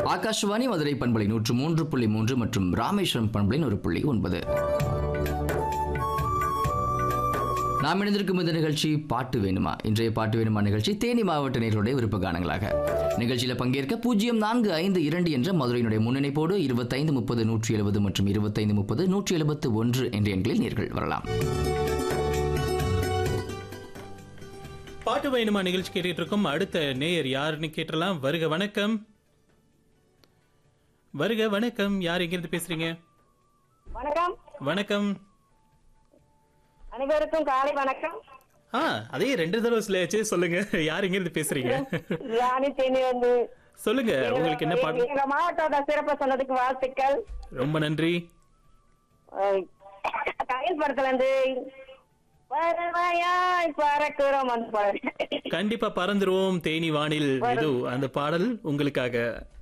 ஆகாஷவாணி மதுரை பண்பலை நூற்று மூன்று புள்ளி மூன்று மற்றும் ராமேஸ்வரம் பண்பலை ஒரு புள்ளி ஒன்பது நாம் இணைந்திருக்கும் இந்த நிகழ்ச்சி பாட்டு வேணுமா இன்றைய பாட்டு வேணுமா நிகழ்ச்சி தேனி மாவட்ட நேர்களுடைய விருப்ப கானங்களாக நிகழ்ச்சியில் பங்கேற்க பூஜ்ஜியம் நான்கு ஐந்து இரண்டு என்ற மதுரையினுடைய முன்னிணைப்போடு இருபத்தைந்து முப்பது நூற்றி எழுபது மற்றும் இருபத்தைந்து முப்பது நூற்றி எழுபத்து ஒன்று என்ற எண்களில் நேர்கள் வரலாம் பாட்டு வேணுமா நிகழ்ச்சி கேட்டுட்டு இருக்கோம் அடுத்த நேயர் யாருன்னு கேட்டலாம் வருக வணக்கம் வருக வணக்கம் யார் எங்கிருந்து பேசுறீங்க வணக்கம் வணக்கம் அனைவருக்கும் காலை வணக்கம் ஆ அதே ரெண்டு தடவை சொல்லியாச்சு சொல்லுங்க யார் எங்கிருந்து பேசுறீங்க ராணி தேனி வந்து சொல்லுங்க உங்களுக்கு என்ன பாட்டு எங்க மாவட்டோட சிறப்பு சொன்னதுக்கு வாழ்த்துக்கள் ரொம்ப நன்றி அஹ், கயல் படத்துல இருந்து பறவையாய் பறக்கிறோம் அந்த பாடல் கண்டிப்பா பறந்துருவோம் தேனி வானில் ஏதோ அந்த பாடல் உங்களுக்காக